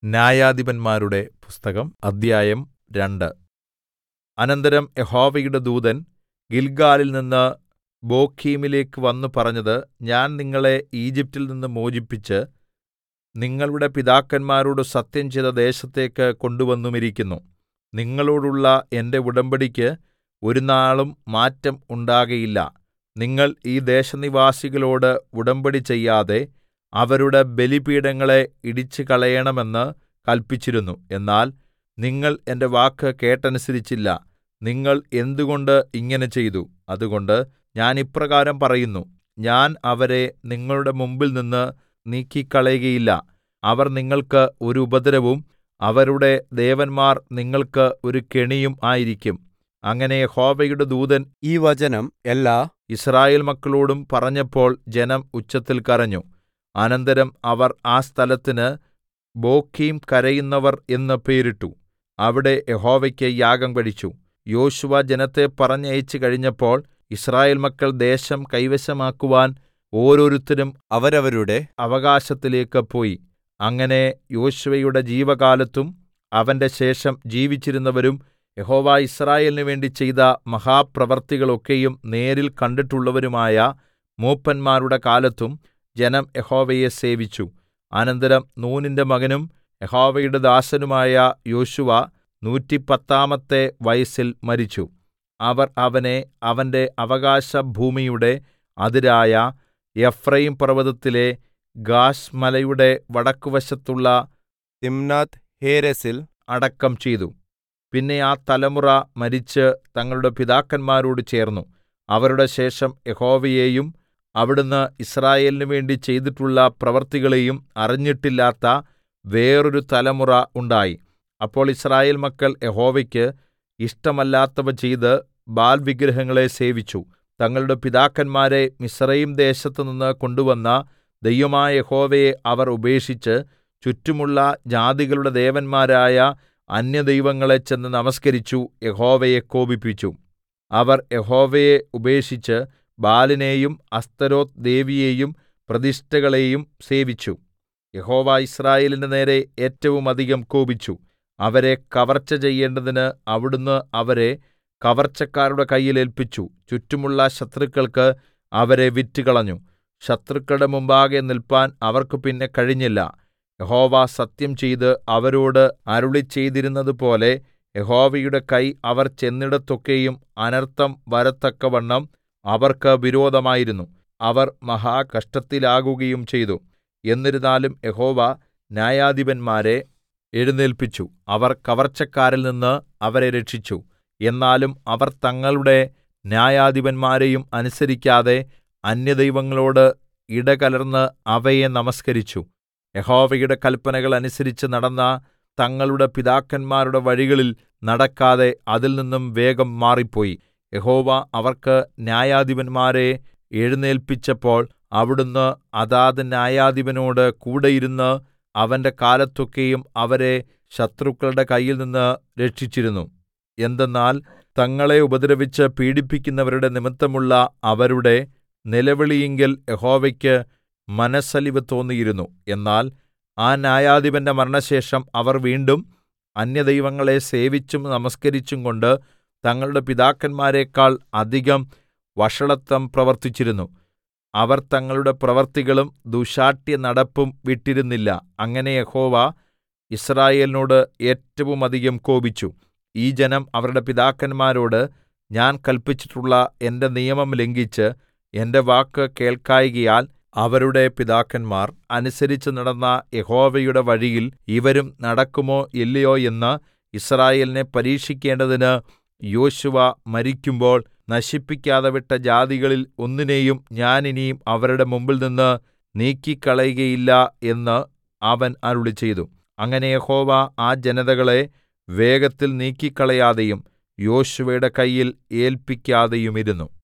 ന്യായാധിപന്മാരുടെ പുസ്തകം അദ്ധ്യായം രണ്ട് അനന്തരം യഹോവയുടെ ദൂതൻ ഗില്ഗാലിൽ നിന്ന് ബോഖീമിലേക്ക് വന്നു പറഞ്ഞത് ഞാൻ നിങ്ങളെ ഈജിപ്റ്റിൽ നിന്ന് മോചിപ്പിച്ച് നിങ്ങളുടെ പിതാക്കന്മാരോട് സത്യം ചെയ്ത ദേശത്തേക്ക് കൊണ്ടുവന്നുമിരിക്കുന്നു നിങ്ങളോടുള്ള എന്റെ ഉടമ്പടിക്ക് ഒരുനാളും മാറ്റം ഉണ്ടാകയില്ല നിങ്ങൾ ഈ ദേശനിവാസികളോട് ഉടമ്പടി ചെയ്യാതെ അവരുടെ ബലിപീഠങ്ങളെ ഇടിച്ചുകളയണമെന്ന് കല്പിച്ചിരുന്നു എന്നാൽ നിങ്ങൾ എന്റെ വാക്ക് കേട്ടനുസരിച്ചില്ല നിങ്ങൾ എന്തുകൊണ്ട് ഇങ്ങനെ ചെയ്തു അതുകൊണ്ട് ഞാൻ ഇപ്രകാരം പറയുന്നു ഞാൻ അവരെ നിങ്ങളുടെ മുമ്പിൽനിന്ന് നീക്കിക്കളയുകയില്ല അവർ നിങ്ങൾക്ക് ഒരു ഉപദ്രവവും അവരുടെ ദേവന്മാർ നിങ്ങൾക്ക് ഒരു കെണിയും ആയിരിക്കും അങ്ങനെ യഹോവയുടെ ദൂതൻ ഈ വചനം എല്ലാ യിസ്രായേൽ മക്കളോടും പറഞ്ഞപ്പോൾ ജനം ഉച്ചത്തിൽ കരഞ്ഞു അനന്തരം അവർ ആ സ്ഥലത്തിന് ബോഖീം കരയുന്നവർ എന്ന് പേരിട്ടു അവിടെ യഹോവയ്ക്ക് യാഗം കഴിച്ചു യോശുവ ജനത്തെ പറഞ്ഞയച്ച് കഴിഞ്ഞപ്പോൾ യിസ്രായേൽ മക്കൾ ദേശം കൈവശമാക്കുവാൻ ഓരോരുത്തരും അവരവരുടെ അവകാശത്തിലേക്ക് പോയി അങ്ങനെ യോശുവയുടെ ജീവകാലത്തും അവന്റെ ശേഷം ജീവിച്ചിരുന്നവരും യഹോവ യിസ്രായേലിന് വേണ്ടി ചെയ്ത മഹാപ്രവൃത്തികളൊക്കെയും നേരിൽ കണ്ടിട്ടുള്ളവരുമായ മൂപ്പന്മാരുടെ കാലത്തും ജനം യഹോവയെ സേവിച്ചു അനന്തരം നൂനിന്റെ മകനും യഹോവയുടെ ദാസനുമായ യോശുവ നൂറ്റിപ്പത്താമത്തെ വയസ്സിൽ മരിച്ചു അവർ അവനെ അവന്റെ അവകാശഭൂമിയുടെ അതിരായ എഫ്രയീം പർവ്വതത്തിലെ ഗാശ് മലയുടെ വടക്കുവശത്തുള്ള തിമ്നാത്ത് ഹേരെസിൽ അടക്കം ചെയ്തു പിന്നെ ആ തലമുറ മരിച്ച് തങ്ങളുടെ പിതാക്കന്മാരോട് ചേർന്നു അവരുടെ ശേഷം യഹോവയെയും അവിടുന്ന് യിസ്രായേലിന് വേണ്ടി ചെയ്തിട്ടുള്ള പ്രവൃത്തികളെയും അറിഞ്ഞിട്ടില്ലാത്ത വേറൊരു തലമുറ ഉണ്ടായി അപ്പോൾ യിസ്രായേൽ മക്കൾ യഹോവയ്ക്ക് ഇഷ്ടമല്ലാത്തവ ചെയ്ത് ബാൽ വിഗ്രഹങ്ങളെ സേവിച്ചു തങ്ങളുടെ പിതാക്കന്മാരെ മിസ്രയീം ദേശത്തുനിന്ന് കൊണ്ടുവന്ന ദൈവമായ യഹോവയെ അവർ ഉപേക്ഷിച്ച് ചുറ്റുമുള്ള ജാതികളുടെ ദേവന്മാരായ അന്യദൈവങ്ങളെ ചെന്ന് നമസ്കരിച്ചു യഹോവയെ കോപിപ്പിച്ചു അവർ യഹോവയെ ഉപേക്ഷിച്ച് ബാലിനെയും അസ്തരോത്ത് ദേവിയെയും പ്രതിഷ്ഠകളെയും സേവിച്ചു യഹോവ യിസ്രായേലിന്റെ നേരെ ഏറ്റവും അധികം കോപിച്ചു അവരെ കവർച്ച ചെയ്യേണ്ടതിന് അവിടുന്ന് അവരെ കവർച്ചക്കാരുടെ കയ്യിൽ ഏല്പിച്ചു ചുറ്റുമുള്ള ശത്രുക്കൾക്ക് അവരെ വിറ്റുകളഞ്ഞു ശത്രുക്കളുടെ മുമ്പാകെ നിൽപ്പാൻ അവർക്ക് പിന്നെ കഴിഞ്ഞില്ല യഹോവ സത്യം ചെയ്ത് അവരോട് അരുളിച്ചെയ്തിരുന്നതുപോലെ യഹോവയുടെ കൈ അവർ ചെന്നിടത്തൊക്കെയും അനർത്ഥം വരത്തക്കവണ്ണം അവർക്ക് വിരോധമായിരുന്നു അവർ മഹാകഷ്ടത്തിലാകുകയും ചെയ്തു എന്നിരുന്നാലും യഹോവ ന്യായാധിപന്മാരെ എഴുന്നേല്പിച്ചു അവർ കവർച്ചക്കാരിൽ നിന്ന് അവരെ രക്ഷിച്ചു എന്നാലും അവർ തങ്ങളുടെ ന്യായാധിപന്മാരെയും അനുസരിക്കാതെ അന്യദൈവങ്ങളോട് ഇടകലർന്ന് അവയെ നമസ്കരിച്ചു യഹോവയുടെ കല്പനകൾ അനുസരിച്ച് നടന്ന തങ്ങളുടെ പിതാക്കന്മാരുടെ വഴികളിൽ നടക്കാതെ അതിൽ നിന്നും വേഗം മാറിപ്പോയി യഹോവ അവർക്ക് ന്യായാധിപന്മാരെ എഴുന്നേല്പിച്ചപ്പോൾ അവിടുന്ന് അതാത് ന്യായാധിപനോട് കൂടെയിരുന്ന് അവന്റെ കാലത്തൊക്കെയും അവരെ ശത്രുക്കളുടെ കയ്യിൽനിന്ന് രക്ഷിച്ചിരുന്നു എന്തെന്നാൽ തങ്ങളെ ഉപദ്രവിച്ച് പീഡിപ്പിക്കുന്നവരുടെ നിമിത്തമുള്ള അവരുടെ നിലവിളിയിങ്കൽ യഹോവയ്ക്ക് മനസ്സലിവ് തോന്നിയിരുന്നു എന്നാൽ ആ ന്യായാധിപന്റെ മരണശേഷം അവർ വീണ്ടും അന്യദൈവങ്ങളെ സേവിച്ചും നമസ്കരിച്ചും കൊണ്ട് തങ്ങളുടെ പിതാക്കന്മാരെക്കാൾ അധികം വഷളത്വം പ്രവർത്തിച്ചിരുന്നു അവർ തങ്ങളുടെ പ്രവൃത്തികളും ദുശാഠ്യ നടപ്പും വിട്ടിരുന്നില്ല അങ്ങനെ യഹോവ യിസ്രായേലിനോട് ഏറ്റവും അധികം കോപിച്ചു ഈ ജനം അവരുടെ പിതാക്കന്മാരോട് ഞാൻ കല്പിച്ചിട്ടുള്ള എന്റെ നിയമം ലംഘിച്ച് എന്റെ വാക്ക് കേൾക്കായ്കയാൽ അവരുടെ പിതാക്കന്മാർ അനുസരിച്ച് നടന്ന യഹോവയുടെ വഴിയിൽ ഇവരും നടക്കുമോ ഇല്ലയോ എന്ന് യിസ്രായേലിനെ പരീക്ഷിക്കേണ്ടതിന് യോശുവ മരിക്കുമ്പോൾ നശിപ്പിക്കാതെ വിട്ട ജാതികളിൽ ഒന്നിനെയും ഞാൻ ഇനി അവരുടെ മുമ്പിൽനിന്ന് നീക്കിക്കളയുകയില്ല എന്ന് അവൻ അരുളിച്ചെയ്തു അങ്ങനെ യഹോവ ആ ജനതകളെ വേഗത്തിൽ നീക്കിക്കളയാതെയും യോശുവയുടെ കയ്യിൽ ഏല്പിക്കാതെയുമിരുന്നു